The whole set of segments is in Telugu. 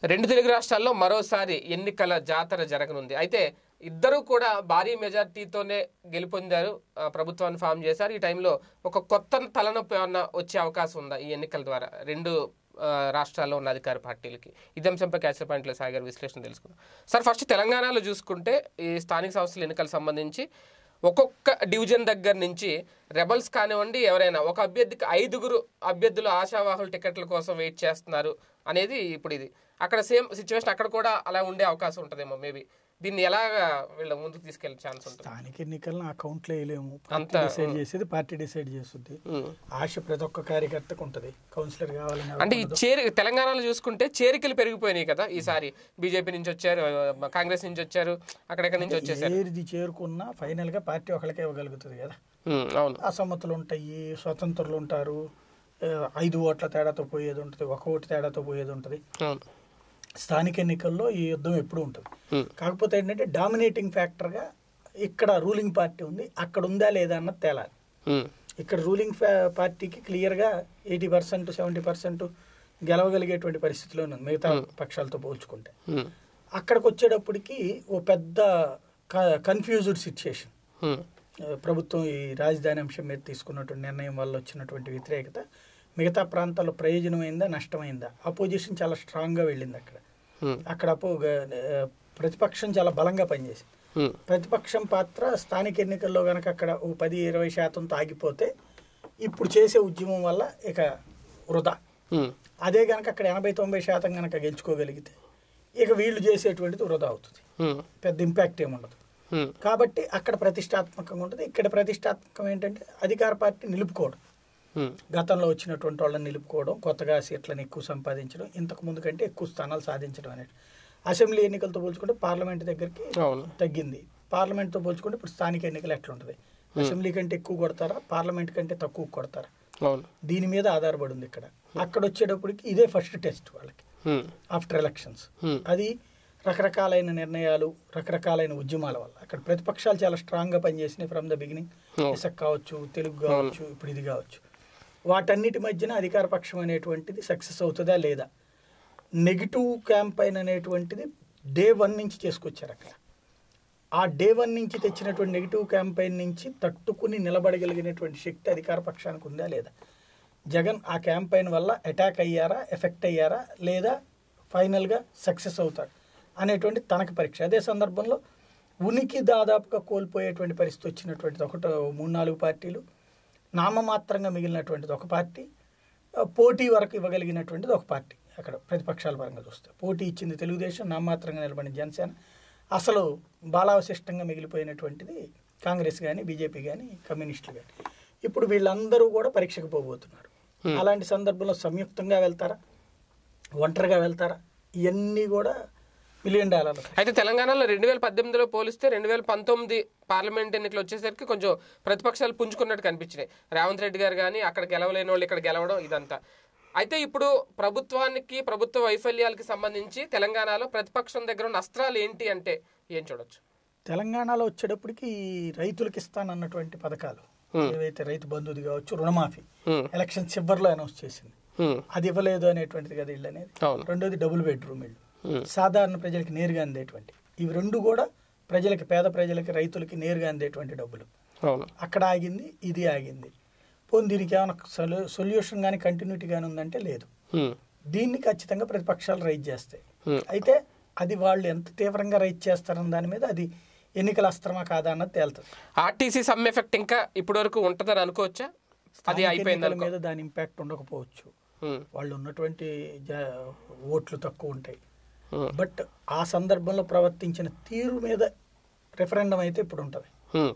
రెండు తెలుగు రాష్ట్రాల్లో మరోసారి ఎన్నికల జాతర జరగనుంది అయితే ఇద్దరు కూడా భారీ మెజార్టీతోనే గెలుపొందారు ఆ, ప్రభుత్వాన్ని ఫామ్ చేశారు ఈ టైంలో ఒక కొత్త తలనొప్పి ఏమన్నా వచ్చే అవకాశం ఉందా ఈ ఎన్నికల ద్వారా రెండు ఆ, రాష్ట్రాల్లో ఉన్న అధికార పార్టీలకి ఇది అంశంపై క్యాచర్ పాయింట్లో సాగర్ విశ్లేషణ తెలుసుకుందాం సార్ ఫస్ట్ తెలంగాణలో చూసుకుంటే ఈ స్థానిక సంస్థల ఎన్నికలకు సంబంధించి ఒక్కొక్క డివిజన్ దగ్గర నుంచి రెబల్స్ కానివ్వండి ఎవరైనా ఒక అభ్యర్థికి ఐదుగురు అభ్యర్థులు ఆశావాహుల టికెట్ల కోసం వెయిట్ చేస్తున్నారు అనేది ఇప్పుడు ఇది అక్కడ సేమ్ సిచ్యువేషన్ అక్కడ కూడా అలా ఉండే అవకాశం ఉంటుందేమో మేబీ దీన్ని ఎలా వీళ్ళ ముందుకు తీసుకెళ్లే ఛాన్స్ ఉంటుంది స్థానిక ఎన్నికలను అకౌంట్లో వేయలేము అంత, పార్టీ డిసైడ్ చేసేది పార్టీ డిసైడ్ చేస్తుంది ఉమ్. ఆశ ప్రతి ఒక్క కార్యకర్తకు ఉంటుంది కౌన్సిలర్ కావాలని అంటే ఈ చేరి తెలంగాణలో చూసుకుంటే చేరికలు పెరిగిపోయినాయి కదా ఈసారి బీజేపీ నుంచి వచ్చారు ఆ, కాంగ్రెస్ నుంచి వచ్చారు అక్కడెక్కడి నుంచి వచ్చేసారు ఏది చేరుకున్నా ఫైనల్ గా పార్టీ ఒకరికే ఇవ్వగలుగుతుంది కదా ఉమ్, అవును అసమ్మతులు ఉంటాయి స్వతంత్రులు ఉంటారు ఆ, ఐదు ఓట్ల తేడాతో పోయేది ఉంటుంది ఒక ఓటు తేడాతో పోయేది ఉంటుంది అవును స్థానిక ఎన్నికల్లో ఈ యుద్ధం ఎప్పుడు ఉంటుంది ఉమ్, కాకపోతే ఏంటంటే డామినేటింగ్ ఫ్యాక్టర్గా ఇక్కడ రూలింగ్ పార్టీ ఉంది అక్కడ ఉందా లేదా అన్నది తేలాలి ఉమ్, ఇక్కడ రూలింగ్ ఫ్యా- పార్టీకి క్లియర్గా ఎయిటీ పర్సెంట్ సెవెంటీ పర్సెంట్ గెలవగలిగేటువంటి పరిస్థితిలో ఉంది మిగతా పక్షాలతో పోల్చుకుంటే ఉమ్, అక్కడికి వచ్చేటప్పటికి ఓ పెద్ద కన్ఫ్యూజ్డ్ సిచ్యుయేషన్ ఉమ్, ప్రభుత్వం ఈ రాజధాని అంశం మీద తీసుకున్నటువంటి నిర్ణయం వల్ల వచ్చినటువంటి వ్యతిరేకత మిగతా ప్రాంతాల్లో ప్రయోజనమైందా నష్టమైందా అపోజిషన్ చాలా స్ట్రాంగ్గా వెళ్ళింది అక్కడ ఉమ్, అక్కడ అపో ఆ, ప్రతిపక్షం చాలా బలంగా పనిచేసింది ఉమ్, ప్రతిపక్షం పాత్ర స్థానిక ఎన్నికల్లో కనుక అక్కడ ఓ పది ఇరవై శాతంతో ఆగిపోతే ఇప్పుడు చేసే ఉద్యమం వల్ల ఇక వృధా ఉమ్, అదే కనుక అక్కడ ఎనభై తొంభై శాతం కనుక గెలుచుకోగలిగితే ఇక వీళ్ళు చేసేటువంటిది వృధా అవుతుంది ఉమ్, పెద్ద ఇంపాక్ట్ ఏముండదు ఉమ్, కాబట్టి అక్కడ ప్రతిష్టాత్మకంగా ఉంటుంది ఇక్కడ ప్రతిష్టాత్మకం ఏంటంటే అధికార పార్టీ నిలుపుకోవడం ఉమ్, గతంలో వచ్చినటువంటి వాళ్ళని నిలుపుకోవడం కొత్తగా సీట్లను ఎక్కువ సంపాదించడం ఇంతకు ముందు కంటే ఎక్కువ స్థానాలు సాధించడం అనేది అసెంబ్లీ ఎన్నికలతో పోల్చుకుంటే పార్లమెంట్ దగ్గరికి అవును తగ్గింది పార్లమెంట్తో పోల్చుకుంటే ఇప్పుడు స్థానిక ఎన్నికలు ఎట్లుంటుంది అసెంబ్లీ కంటే ఎక్కువ కొడతారా పార్లమెంట్ కంటే తక్కువ కొడతారా అవును దీని మీద ఆధారపడి ఉంది ఇక్కడ అక్కడ వచ్చేటప్పటికి ఇదే ఫస్ట్ టెస్ట్ వాళ్ళకి ఉమ్, ఆఫ్టర్ ఎలక్షన్స్ ఉమ్, అది రకరకాలైన నిర్ణయాలు రకరకాలైన ఉద్యమాల వల్ల అక్కడ ప్రతిపక్షాలు చాలా స్ట్రాంగ్గా పనిచేసినాయి ఫ్రమ్ ద బిగినింగ్ అవును. ఇసక్ కావచ్చు తెలుగు కావచ్చు ఇప్పుడు ఇది కావచ్చు వాటన్నిటి మధ్యన అధికార పక్షం అనేటువంటిది సక్సెస్ అవుతుందా లేదా నెగిటివ్ క్యాంపైన్ అనేటువంటిది డే వన్ నుంచి చేసుకొచ్చారు అక్కడ ఆ డే వన్ నుంచి తెచ్చినటువంటి నెగిటివ్ క్యాంపెయిన్ నుంచి తట్టుకుని నిలబడగలిగినటువంటి శక్తి అధికార పక్షానికి ఉందా లేదా జగన్ ఆ క్యాంపెయిన్ వల్ల అటాక్ అయ్యారా ఎఫెక్ట్ అయ్యారా లేదా ఫైనల్గా సక్సెస్ అవుతాడు అనేటువంటి తనకి పరీక్ష అదే సందర్భంలో ఉనికి దాదాపుగా కోల్పోయేటువంటి పరిస్థితి వచ్చినటువంటిది ఒకటి మూడు నాలుగు పార్టీలు నామమాత్రంగా మిగిలినటువంటిది ఒక పార్టీ ఆ, పోటీ వరకు ఇవ్వగలిగినటువంటిది ఒక పార్టీ అక్కడ ప్రతిపక్షాల పరంగా చూస్తే పోటీ ఇచ్చింది తెలుగుదేశం నామమాత్రంగా నిలబడిన జనసేన అసలు బాలావశిష్టంగా మిగిలిపోయినటువంటిది కాంగ్రెస్ కానీ బీజేపీ కానీ కమ్యూనిస్టులు కానీ ఇప్పుడు వీళ్ళందరూ కూడా పరీక్షకు పోబోతున్నారు అలాంటి సందర్భంలో సంయుక్తంగా వెళ్తారా ఒంటరిగా వెళ్తారా ఇవన్నీ కూడా మిలియన్ డాలర్లు అయితే తెలంగాణలో రెండు వేల పద్దెనిమిదిలో పోలిస్తే రెండు వేల పంతొమ్మిది పార్లమెంట్ ఎన్నికలు వచ్చేసరికి కొంచెం ప్రతిపక్షాలు పుంజుకున్నట్టు కనిపించినాయి రేవంత్ రెడ్డి గారు కానీ అక్కడ గెలవలేని వాళ్ళు ఇక్కడ గెలవడం ఇదంతా అయితే ఇప్పుడు ప్రభుత్వానికి ప్రభుత్వ వైఫల్యాలకి సంబంధించి తెలంగాణలో ప్రతిపక్షం దగ్గర ఉన్న అస్త్రాలు ఏంటి అంటే ఏం చూడొచ్చు తెలంగాణలో వచ్చేటప్పటికి ఈ రైతులకు ఇస్తానన్నటువంటి పథకాలు ఏవైతే రైతు బంధుది కావచ్చు రుణమాఫీ హ్మ్. ఎలక్షన్ చివరిలో అనౌన్స్ చేసింది హ్మ్. అది ఇవ్వలేదు అనేటువంటిది కదా ఇల్లు అనేది అవును రెండోది డబుల్ బెడ్రూమ్ ఇల్లు హ్మ్. సాధారణ ప్రజలకి నేరుగా అందేటువంటి ఇవి రెండు కూడా ప్రజలకి పేద ప్రజలకి రైతులకి నేరుగా అందేటువంటి డబ్బులు అవును అక్కడ ఆగింది ఇది ఆగింది పోనీ దీనికి ఏమైనా సొల్యూ సొల్యూషన్ కానీ కంటిన్యూటీ కానీ ఉందంటే లేదు హ్మ్. దీన్ని ఖచ్చితంగా ప్రతిపక్షాలు రైజ్ చేస్తాయి హ్మ్. అయితే అది వాళ్ళు ఎంత తీవ్రంగా రైజ్ చేస్తారన్న దాని మీద అది ఎన్నికల అస్త్రమా కాదా అన్నది తేలుతుంది ఆర్టీసీ సమ్ ఎఫెక్ట్ ఇంకా ఇప్పటి వరకు ఉంటుందని అనుకోవచ్చా అది స్థానిక అయిపోయింది ఎన్నికల అనుకో మీద దాని ఇంపాక్ట్ ఉండకపోవచ్చు హ్మ్. వాళ్ళు ఉన్నటువంటి జ- ఓట్లు తక్కువ ఉంటాయి హ్మ్. బట్ ఆ సందర్భంలో ప్రవర్తించిన తీరు మీద రెఫరెండం అయితే ఇప్పుడు ఉంటుంది హ్మ్.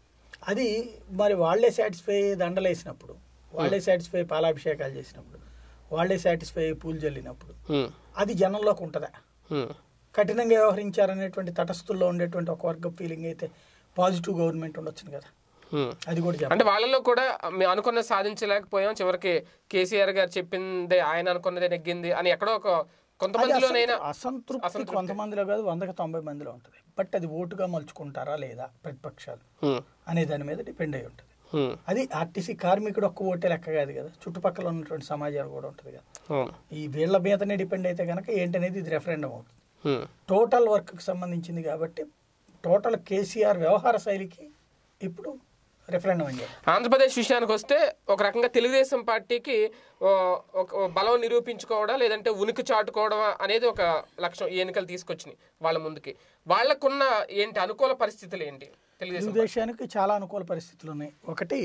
అది మరి వాళ్ళే సాటిస్ఫై దండలేసినప్పుడు వాళ్ళే సాటిస్ఫై పాలాభిషేకాలు చేసినప్పుడు వాళ్ళే సాటిస్ఫై పూలు జల్లినప్పుడు హ్మ్. అది జనంలోకి ఉంటుందా హ్మ్. కఠినంగా వ్యవహరించారనేటువంటి తటస్థుల్లో ఉండేటువంటి ఒక వర్గ ఫీలింగ్ అయితే పాజిటివ్ గవర్నమెంట్ ఉండొచ్చు కదా హ్మ్. అది కూడా చెప్పాలి అంటే వాళ్ళలో కూడా మేము అనుకున్న సాధించలేకపోయాం చివరికి కేసీఆర్ గారు చెప్పిందే ఆయన అనుకున్నదే నెగ్గింది అని ఎక్కడో ఒక కొంతమందిలోనైనా అసంతృప్తి కొంతమందిలో కాదు వందకి తొంభై మందిలో ఉంటుంది బట్ అది ఓటుగా మలుచుకుంటారా లేదా ప్రతిపక్షాలు హ్మ్. అనే దాని మీద డిపెండ్ అయి ఉంటుంది హ్మ్. అది ఆర్టీసీ కార్మికుడు ఒక్క ఓటే లెక్క కాదు కదా చుట్టుపక్కల ఉన్నటువంటి సమాజాలు కూడా ఉంటుంది కదా అవును ఈ వీళ్ళ మీదనే డిపెండ్ అయితే కనుక ఏంటనేది ఇది రెఫరెండం అవుతుంది హ్మ్. టోటల్ వర్క్కి సంబంధించింది కాబట్టి టోటల్ కేసీఆర్ వ్యవహార శైలికి ఇప్పుడు రెఫరెండం అని చెప్పాలి ఆంధ్రప్రదేశ్ విషయానికి వస్తే ఒక రకంగా తెలుగుదేశం పార్టీకి ఓ, ఒక ఓ బలం నిరూపించుకోవడం లేదంటే ఉనికి చాటుకోవడం అనేది ఒక లక్ష్యం ఈ ఎన్నికలు తీసుకొచ్చినాయి వాళ్ళ ముందుకి వాళ్ళకున్న ఏంటి అనుకూల పరిస్థితులు ఏంటి తెలుగుదేశం తెలుగుదేశానికి చాలా అనుకూల పరిస్థితులు ఉన్నాయి ఒకటి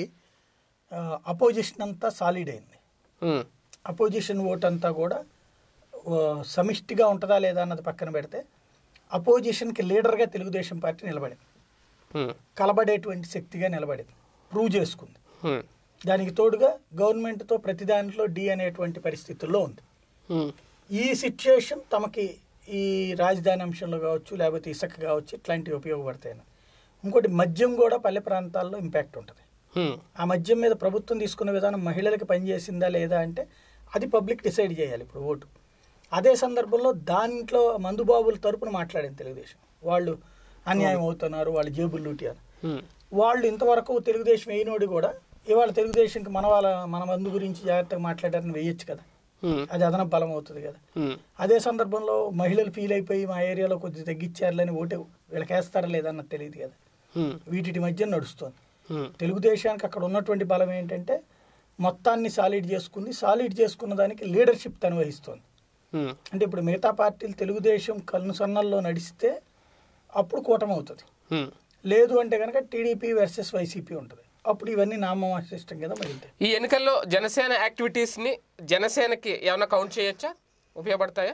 అపోజిషన్ అంతా సాలిడ్ అయింది హ్మ్. అపోజిషన్ ఓట్ అంతా కూడా ఆ, సమిష్టిగా ఉంటుందా లేదా అన్నది పక్కన పెడితే అపోజిషన్కి లీడర్గా తెలుగుదేశం పార్టీ నిలబడింది హ్మ్. కలబడేటువంటి శక్తిగా నిలబడింది ప్రూవ్ చేసుకుంది హ్మ్. దానికి తోడుగా గవర్నమెంట్తో ప్రతి దాంట్లో డి అనేటువంటి పరిస్థితుల్లో ఉంది హ్మ్. ఈ సిచ్యుయేషన్ తమకి ఈ రాజధాని అంశంలో కావచ్చు లేకపోతే ఇసుక కావచ్చు ఇట్లాంటివి ఉపయోగపడతాయని ఇంకోటి మద్యం కూడా పల్లె ప్రాంతాల్లో ఇంపాక్ట్ ఉంటుంది హ్మ్. ఆ మద్యం మీద ప్రభుత్వం తీసుకున్న విధానం మహిళలకు పనిచేసిందా లేదా అంటే అది పబ్లిక్ డిసైడ్ చేయాలి ఇప్పుడు ఓటు అదే సందర్భంలో దాంట్లో మందుబాబుల తరపున మాట్లాడింది తెలుగుదేశం వాళ్ళు అన్యాయం అవుతున్నారు వాళ్ళు జేబులు లూటి అని హ్మ్. వాళ్ళు ఇంతవరకు తెలుగుదేశం వేయినోడి కూడా ఇవాళ తెలుగుదేశంకి మన వాళ్ళ మన మందు గురించి జాగ్రత్తగా మాట్లాడారని వేయొచ్చు కదా హ్మ్. అది అదనపు బలం అవుతుంది కదా హ్మ్. అదే సందర్భంలో మహిళలు ఫీల్ అయిపోయి మా ఏరియాలో కొద్దిగా తగ్గించారులని ఓటు వీళ్ళకి వేస్తారా లేదన్నది తెలియదు కదా హ్మ్. వీటి మధ్య నడుస్తుంది హ్మ్. తెలుగుదేశానికి అక్కడ ఉన్నటువంటి బలం ఏంటంటే మొత్తాన్ని సాలిడ్ చేసుకుంది సాలిడ్ చేసుకున్న దానికి లీడర్షిప్ తను వహిస్తోంది హ్మ్. అంటే ఇప్పుడు మిగతా పార్టీలు తెలుగుదేశం కన్నుసన్నల్లో నడిస్తే అప్పుడు కూటమి అవుతుంది హ్మ్. లేదు అంటే కనుక టీడీపీ వర్సెస్ వైసీపీ ఉంటుంది అప్పుడు ఇవన్నీ నామమాసిష్టం కదా మిగిలితే ఈ ఎన్నికల్లో జనసేన యాక్టివిటీస్ ని జనసేనకి ఏమైనా కౌంట్ చేయొచ్చా ఉపయోగపడతాయా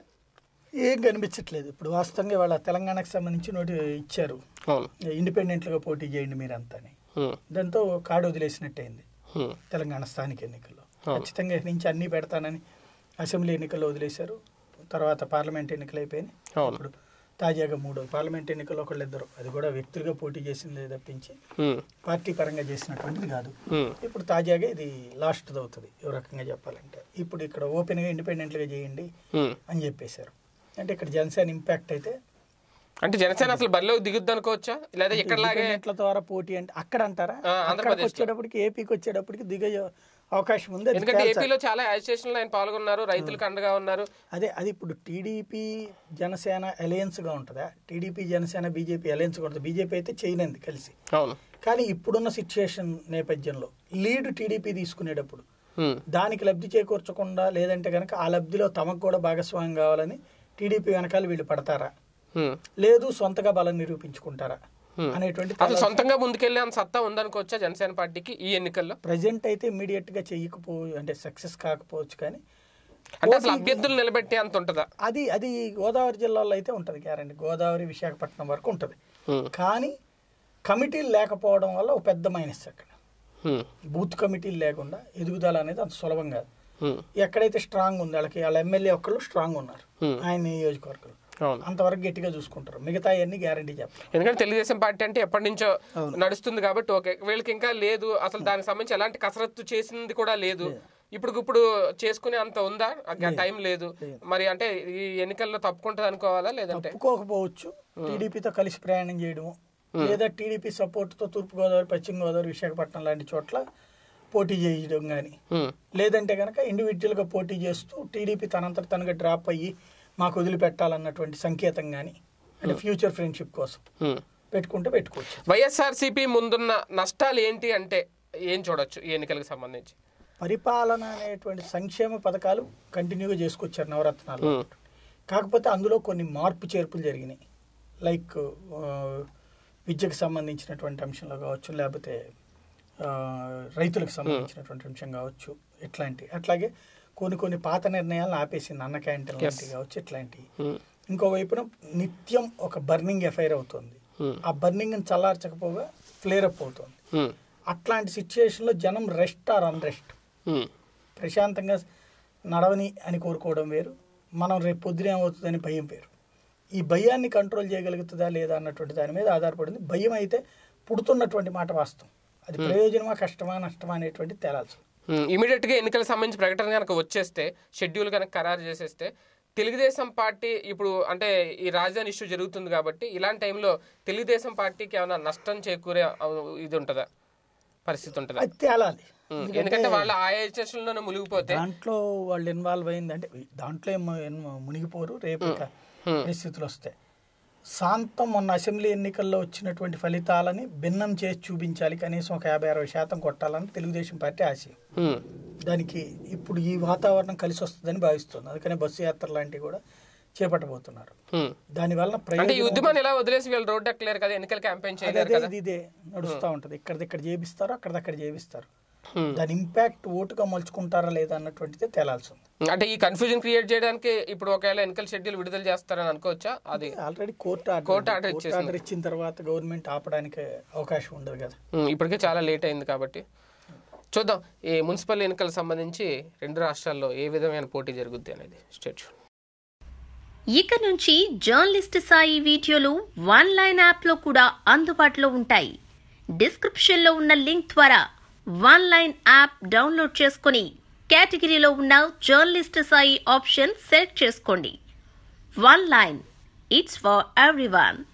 ఏం కనిపించట్లేదు ఇప్పుడు వాస్తవంగా వాళ్ళ తెలంగాణకు సంబంధించి నోటి ఇచ్చారు అవును ఇండిపెండెంట్గా పోటీ చేయండి మీరంతా అని హ్మ్. దాంతో కాడు వదిలేసినట్టయింది హ్మ్. తెలంగాణ స్థానిక ఎన్నికల్లో అవును. ఖచ్చితంగా ఇక నుంచి అన్నీ పెడతానని అసెంబ్లీ ఎన్నికల్లో వదిలేశారు తర్వాత పార్లమెంట్ ఎన్నికలు అయిపోయినాయి అవును. ఇప్పుడు తాజాగా మూడో పార్లమెంట్ ఎన్నికల్లో ఒకళ్ళిద్దరు అది కూడా వ్యక్తులుగా పోటీ చేసింది తప్పించి హ్మ్. పార్టీ పరంగా చేసినటువంటిది కాదు హ్మ్. ఇప్పుడు తాజాగా ఇది లాస్ట్ అవుతుంది ఏ రకంగా చెప్పాలంటే ఇప్పుడు ఇక్కడ ఓపెన్గా ఇండిపెండెంట్గా చేయండి హ్మ్. అని చెప్పేశారు అంటే ఇక్కడ జనసేన ఇంపాక్ట్ అయితే అంటే జనసేన అసలు బరిలోకి దిగుద్ది అనుకోవచ్చా లేదా ఇక్కడలాగే ఇండిపెండెంట్ల ద్వారా పోటీ అంటే అక్కడ అంటారా ఆ, అక్కడికి ఆంధ్రప్రదేశ్లో. వచ్చేటప్పటికి ఏపీకి వచ్చేటప్పటికి దిగే అవకాశం ఉంది అది ఎందుకంటే తేల్చాలి. ఏపీలో చాలా అజిటేషన్ ఆయన పాల్గొన్నారు రైతులకు అండగా ఉన్నారు అదే అది ఇప్పుడు టీడీపీ జనసేన అలయన్స్గా ఉంటుందా టీడీపీ జనసేన బీజేపీ అలయన్స్గా ఉంటుంది బీజేపీ అయితే చేయనంది కలిసి అవును కానీ ఇప్పుడున్న సిచ్యుయేషన్ నేపథ్యంలో లీడ్ టీడీపీ తీసుకునేటప్పుడు హ్మ్. దానికి లబ్ధి చేకూర్చకుండా లేదంటే కనుక ఆ లబ్ధిలో తమకు కూడా భాగస్వామ్యం కావాలని టీడీపీ వెనకాల వీళ్ళు పడతారా హ్మ్. లేదు సొంతగా బలం నిరూపించుకుంటారా Hmm. అనేటువంటి అసలు సొంతంగా ముందుకెళ్ళే అంత సత్తా ఉందనుకోవచ్చా జనసేన పార్టీకి ఈ ఎన్నికల్లో ప్రజెంట్ అయితే ఇమీడియట్ గా చెయ్యకపో అంటే సక్సెస్ కాకపోవచ్చు కానీ అంటే అసలు అభ్యర్థులు నిలబెట్టే అంత ఉంటుందా అది అది గోదావరి జిల్లాలో అయితే ఉంటుంది గ్యారంటీ గోదావరి విశాఖపట్నం వరకు ఉంటుంది హ్మ్. కానీ కమిటీలు లేకపోవడం వల్ల ఒక పెద్ద మైనస్ అక్కడ హ్మ్. బూత్ కమిటీలు లేకుండా ఎదుగుదల అనేది అంత సులభం కాదు హ్మ్. ఎక్కడైతే స్ట్రాంగ్ ఉంది వాళ్ళకి వాళ్ళ ఎమ్మెల్యే ఒక్కళ్ళు స్ట్రాంగ్ ఉన్నారు Hmm. ఆయన నియోజకవర్గం అవును అంతవరకు గట్టిగా చూసుకుంటారు మిగతా అన్ని గ్యారంటీ చెప్పారు ఎందుకంటే తెలుగుదేశం పార్టీ అంటే ఎప్పటి నుంచో అవును. నడుస్తుంది కాబట్టి ఓకే వీళ్ళకి ఇంకా లేదు అసలు దానికి సంబంధించి ఎలాంటి కసరత్తు చేసింది కూడా లేదు ఇప్పుడు ఇప్పుడు చేసుకునే అంత ఉందా ఆ టైం లేదు మరి అంటే ఈ ఎన్నికల్లో తప్పుకుంటది అనుకోవాలా లేదంటే ఒప్పుకోకపోవచ్చు టీడీపీతో కలిసి ప్రయాణం చేయడము లేదా టీడీపీ సపోర్ట్తో తూర్పుగోదావరి పశ్చిమ గోదావరి విశాఖపట్నం లాంటి చోట్ల పోటీ చేయడం కానీ హ్మ్. లేదంటే కనుక ఇండివిజువల్గా పోటీ చేస్తూ టీడీపీ తనంతట తనగా డ్రాప్ అయ్యి మాకు వదిలిపెట్టాలన్నటువంటి సంకేతం కానీ అంటే ఫ్యూచర్ ఫ్రెండ్షిప్ కోసం హ్మ్. పెట్టుకుంటే పెట్టుకోవచ్చు వైఎస్ఆర్సీపీ ముందున్న నష్టాలు ఏంటి అంటే ఏం చూడొచ్చు ఈ ఎన్నికలకు సంబంధించి పరిపాలన అనేటువంటి సంక్షేమ పథకాలు కంటిన్యూగా చేసుకొచ్చారు నవరత్నాలు హ్మ్. కాకపోతే అందులో కొన్ని మార్పు చేర్పులు జరిగినాయి లైక్ ఆ, విద్యకు సంబంధించినటువంటి అంశంలో కావచ్చు లేకపోతే ఆ, రైతులకు సంబంధించినటువంటి అంశం కావచ్చు ఇట్లాంటి అట్లాగే కొన్ని కొన్ని పాత నిర్ణయాలను ఆపేసింది అన్న క్యాంటీన్ లాంటివి కావచ్చు ఇట్లాంటివి హ్మ్. ఇంకోవైపున నిత్యం ఒక బర్నింగ్ ఎఫైర్ అవుతుంది హ్మ్. ఆ బర్నింగ్ చల్లార్చకపోగా ఫ్లేర్ అప్ అవుతుంది హ్మ్. అట్లాంటి సిచ్యుయేషన్లో జనం రెస్ట్ ఆర్ అన్రెస్ట్ హ్మ్. ప్రశాంతంగా నడవని అని కోరుకోవడం వేరు మనం రేపు పొద్దున ఏమవుతుందని భయం వేరు ఈ భయాన్ని కంట్రోల్ చేయగలుగుతుందా లేదా అన్నటువంటి దాని మీద ఆధారపడింది భయం అయితే పుడుతున్నటువంటి మాట వాస్తవం అది ప్రయోజనమా కష్టమా నష్టమా అనేటువంటి తేలాల్సి హ్మ్. ఇమీడియట్ గా ఎన్నికలకు సంబంధించి ప్రకటన కనుక వచ్చేస్తే షెడ్యూల్ కనుక ఖరారు చేసేస్తే తెలుగుదేశం పార్టీ ఇప్పుడు అంటే ఈ రాజధాని ఇష్యూ జరుగుతుంది కాబట్టి ఇలాంటి టైంలో తెలుగుదేశం పార్టీకి ఏమైనా నష్టం చేకూరే అవ- ఇది ఉంటుందా పరిస్థితి ఉంటుంది అది తేలాలి ఉమ్, ఎందుకంటే వాళ్ళ ఆయచలోనే మునిగిపోతే దాంట్లో వాళ్ళు ఇన్వాల్వ్ అయింది అంటే దాంట్లో ఏం ఏం మునిగిపోరు రేపు ఇక పరిస్థితులు వస్తాయి శాంతం మొన్న అసెంబ్లీ ఎన్నికల్లో వచ్చినటువంటి ఫలితాలని భిన్నం చేసి చూపించాలి కనీసం ఒక యాభై అరవై శాతం కొట్టాలని తెలుగుదేశం పార్టీ ఆశయం ఉమ్, దానికి ఇప్పుడు ఈ వాతావరణం కలిసి వస్తుందని భావిస్తుంది అందుకని బస్సు యాత్ర లాంటివి కూడా చేపట్టబోతున్నారు ఉమ్. దానివల్ల అంటే ఈ ప్రయోజనం ఉద్యమాన్ని ఎలా వదిలేసి వీళ్ళు రోడ్ ఎక్కలేరు కదా ఎన్నికల క్యాంపెయిన్ అదే చేయలేరు అదే కదా ఇది ఇదే నడుస్తూ ఉంటది ఇక్కడిదక్కడ చేపిస్తారు అక్కడిదక్కడ చేపిస్తారు ఉమ్. దాని ఇంపాక్ట్ ఓటుగా మలుచుకుంటారా లేదా అన్నటువంటిది తేలాల్సి ఉంది అంటే ఈ కన్ఫ్యూజన్ క్రియేట్ చేయడానికి ఇప్పుడు ఒకవేళ ఎన్నికల షెడ్యూల్ విడుదల చేస్తారని అనుకోవచ్చా అది already court order court order court ఇచ్చేసింది. ఆర్డర్ ఇచ్చిన తర్వాత గవర్నమెంట్ ఆపడానికి అవకాశం ఉండదు కదా ఉమ్, ఇప్పటికే చాలా లేట్ అయింది కాబట్టి చూద్దాం ఈ మున్సిపల్ ఎన్నికలకు సంబంధించి రెండు రాష్ట్రాల్లో ఏ విధమైన పోటీ జరుగుద్ది అనేది స్టేట్ ఇక నుంచి జర్నలిస్ట్ సాయి వీడియోలు వన్ లైన్ యాప్లో కూడా అందుబాటులో ఉంటాయి డిస్క్రిప్షన్లో ఉన్న లింక్ ద్వారా వన్ లైన్ యాప్ డౌన్లోడ్ చేసుకుని కేటగిరీలో ఉన్న జర్నలిస్ట్ సాయి ఆప్షన్ సెలెక్ట్ చేసుకోండి one line it's for everyone